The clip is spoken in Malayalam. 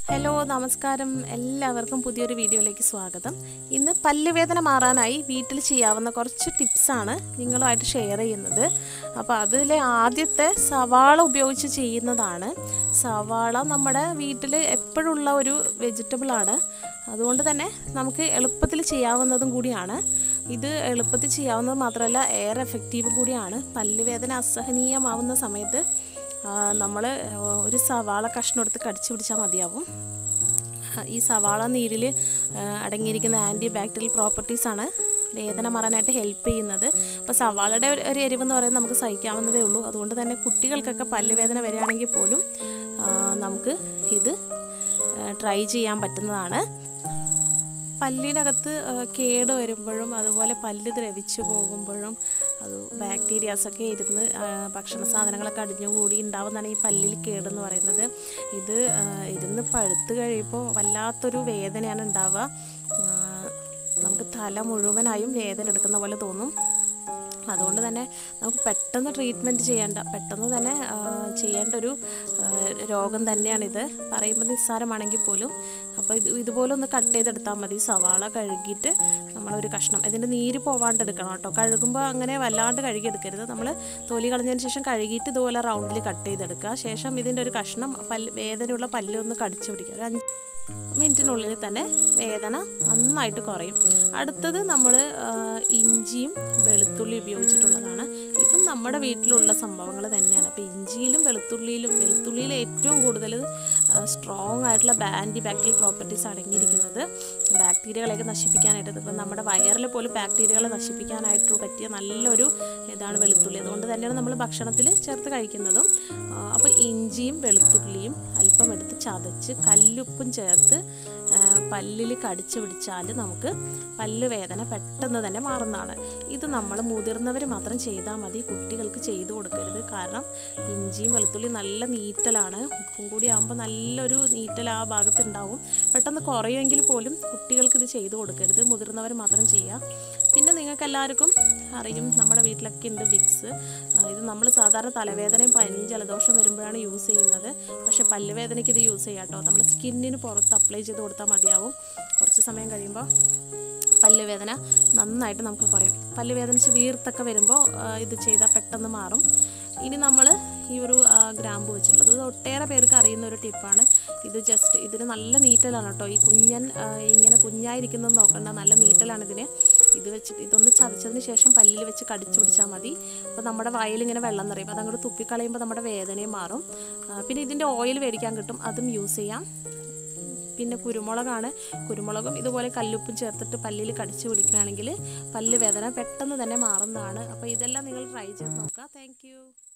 ഹലോ നമസ്കാരം എല്ലാവർക്കും പുതിയൊരു വീഡിയോയിലേക്ക് സ്വാഗതം ഇന്ന് പല്ലുവേദന മാറാനായി വീട്ടിൽ ചെയ്യാവുന്ന കുറച്ച് ടിപ്സാണ് നിങ്ങളുമായിട്ട് ഷെയർ ചെയ്യുന്നത് അപ്പോൾ അതിലെ ആദ്യത്തെ സവാള ഉപയോഗിച്ച് ചെയ്യുന്നതാണ് സവാള നമ്മുടെ വീട്ടിൽ എപ്പോഴുള്ള ഒരു വെജിറ്റബിളാണ് അതുകൊണ്ട് തന്നെ നമുക്ക് എളുപ്പത്തിൽ ചെയ്യാവുന്നതും കൂടിയാണ് ഇത് എളുപ്പത്തിൽ ചെയ്യാവുന്നത് മാത്രമല്ല ഏറെ എഫക്റ്റീവ് കൂടിയാണ് പല്ലുവേദന അസഹനീയമാവുന്ന സമയത്ത് നമ്മൾ ഒരു സവാള കഷ്ണം എടുത്ത് കടിച്ചു പിടിച്ചാൽ മതിയാവും ഈ സവാള നീരിൽ അടങ്ങിയിരിക്കുന്ന ആൻറ്റി ബാക്ടീരിയൽ പ്രോപ്പർട്ടീസാണ് വേദന മാറാനായിട്ട് ഹെൽപ്പ് ചെയ്യുന്നത് അപ്പോൾ സവാളയുടെ ഒരു ഒരു എരിവെന്ന് പറയുന്നത് നമുക്ക് സഹിക്കാവുന്നതേ ഉള്ളൂ അതുകൊണ്ട് തന്നെ കുട്ടികൾക്കൊക്കെ പല്ലുവേദന വരികയാണെങ്കിൽ പോലും നമുക്ക് ഇത് ട്രൈ ചെയ്യാൻ പറ്റുന്നതാണ് പല്ലിനകത്ത് കേട് വരുമ്പോഴും അതുപോലെ പല്ല് ദ്രവിച്ചു പോകുമ്പോഴും അത് ബാക്ടീരിയാസൊക്കെ ഇരുന്ന് ഭക്ഷണ സാധനങ്ങളൊക്കെ അടിഞ്ഞുകൂടി ഉണ്ടാവുന്നതാണ് ഈ പല്ലിൽ കേടെന്ന് പറയുന്നത് ഇത് ഇരുന്ന് പഴുത്ത് കഴിയുമ്പോൾ വല്ലാത്തൊരു വേദനയാണ് ഉണ്ടാവുക നമുക്ക് തല മുഴുവനായും വേദന എടുക്കുന്ന പോലെ തോന്നും അതുകൊണ്ട് തന്നെ നമുക്ക് പെട്ടെന്ന് ട്രീറ്റ്മെൻറ്റ് ചെയ്യേണ്ട പെട്ടെന്ന് തന്നെ ചെയ്യേണ്ട ഒരു രോഗം തന്നെയാണിത് പറയുമ്പോൾ നിസ്സാരമാണെങ്കിൽ പോലും അപ്പോൾ ഇത് ഇതുപോലെ ഒന്ന് കട്ട് ചെയ്തെടുത്താൽ മതി സവാള കഴുകിയിട്ട് നമ്മളൊരു കഷ്ണം ഇതിൻ്റെ നീര് പോവാണ്ട് എടുക്കണം കേട്ടോ കഴുകുമ്പോൾ അങ്ങനെ വല്ലാണ്ട് കഴുകിയെടുക്കരുത് നമ്മൾ തൊലി കളഞ്ഞതിന് ശേഷം കഴുകിയിട്ട് ഇതുപോലെ റൗണ്ടിൽ കട്ട് ചെയ്തെടുക്കുക ശേഷം ഇതിൻ്റെ ഒരു കഷ്ണം പല്ല് വേദനയുള്ള പല്ലൊന്ന് കടിച്ചു പിടിക്കുക ഒരു അഞ്ച് മിനിറ്റിനുള്ളിൽ തന്നെ വേദന നന്നായിട്ട് കുറയും അടുത്തത് നമ്മൾ ഇഞ്ചിയും വെളുത്തുള്ളി ഉപയോഗിച്ചിട്ടുള്ളതാണ് ഇതും നമ്മുടെ വീട്ടിലുള്ള സംഭവങ്ങൾ തന്നെയാണ് അപ്പോൾ ഇഞ്ചിയിലും വെളുത്തുള്ളിയിലും വെളുത്തുള്ളിയിൽ ഏറ്റവും കൂടുതൽ സ്ട്രോങ് ആയിട്ടുള്ള ആൻറ്റി ബാക്ടീരിയൽ പ്രോപ്പർട്ടീസ് അടങ്ങിയിരിക്കുന്നത് ബാക്ടീരിയകളെയൊക്കെ നശിപ്പിക്കാനായിട്ട് ഇപ്പം നമ്മുടെ വയറിൽ പോലും ബാക്ടീരിയകളെ നശിപ്പിക്കാനായിട്ട് പറ്റിയ നല്ലൊരു ഇതാണ് വെളുത്തുള്ളി അതുകൊണ്ട് തന്നെയാണ് നമ്മൾ ഭക്ഷണത്തിൽ ചേർത്ത് കഴിക്കുന്നതും അപ്പോൾ ഇഞ്ചിയും വെളുത്തുള്ളിയും അല്പം എടുത്ത് ചതച്ച് കല്ലുപ്പും ചേർത്ത് പല്ലിൽ കടിച്ചു പിടിച്ചാൽ നമുക്ക് പല്ല് വേദന പെട്ടെന്ന് തന്നെ മാറുന്നതാണ് ഇത് നമ്മൾ മുതിർന്നവർ മാത്രം ചെയ്താൽ മതി കുട്ടികൾക്ക് ചെയ്തു കൊടുക്കരുത് കാരണം ഇഞ്ചിയും വെളുത്തുള്ളിയും നല്ല നീറ്റലാണ് ഉപ്പും കൂടി ആകുമ്പോൾ നല്ലൊരു നീറ്റൽ ആ ഭാഗത്ത് ഉണ്ടാവും പെട്ടെന്ന് കുറയുമെങ്കിൽ പോലും കുട്ടികൾക്ക് ഇത് ചെയ്തു കൊടുക്കരുത് മുതിർന്നവർ മാത്രം ചെയ്യുക പിന്നെ നിങ്ങൾക്ക് എല്ലാവർക്കും അറിയും നമ്മുടെ വീട്ടിലൊക്കെ ഉണ്ട് വിക്സ് ഇത് നമ്മൾ സാധാരണ തലവേദനയും പനിയും ജലദോഷം വരുമ്പോഴാണ് യൂസ് ചെയ്യുന്നത് പക്ഷേ പല്ലുവേദനയ്ക്ക് ഇത് യൂസ് ചെയ്യാം കേട്ടോ നമ്മൾ സ്കിന്നിന് പുറത്ത് അപ്ലൈ ചെയ്ത് കൊടുത്താൽ മതിയാവും കുറച്ച് സമയം കഴിയുമ്പോൾ പല്ലുവേദന നന്നായിട്ട് നമുക്ക് കുറയും പല്ലുവേദനിച്ച് വീർത്തൊക്കെ വരുമ്പോൾ ഇത് ചെയ്താൽ പെട്ടെന്ന് മാറും ഇനി നമ്മൾ ഈ ഒരു ഗ്രാമ്പ് വെച്ചിട്ടുള്ളത് ഇത് ഒട്ടേറെ പേർക്ക് അറിയുന്ന ഒരു ടിപ്പാണ് ഇത് ജസ്റ്റ് ഇതിന് നല്ല നീറ്റലാണ് കേട്ടോ ഈ കുഞ്ഞൻ ഇങ്ങനെ കുഞ്ഞായിരിക്കുന്നത് നോക്കണ്ട നല്ല നീറ്റലാണ് ഇതിന് ഇത് വെച്ചിട്ട് ഇതൊന്ന് ചതച്ചതിന് ശേഷം പല്ലിൽ വെച്ച് കടിച്ചു പിടിച്ചാൽ മതി അപ്പോൾ നമ്മുടെ വയലിങ്ങനെ വെള്ളം നിറയും അതങ്ങോട്ട് തുപ്പിക്കളയുമ്പോൾ നമ്മുടെ വേദനയും മാറും പിന്നെ ഇതിൻ്റെ ഓയിൽ മേടിക്കാൻ കിട്ടും അതും യൂസ് ചെയ്യാം പിന്നെ കുരുമുളകാണ് കുരുമുളകും ഇതുപോലെ കല്ലുപ്പും ചേർത്തിട്ട് പല്ലിൽ കടിച്ചു പിടിക്കുകയാണെങ്കിൽ പല്ല് വേദന പെട്ടെന്ന് തന്നെ മാറുന്നതാണ് അപ്പോൾ ഇതെല്ലാം നിങ്ങൾ ട്രൈ ചെയ്ത് നോക്കുക താങ്ക്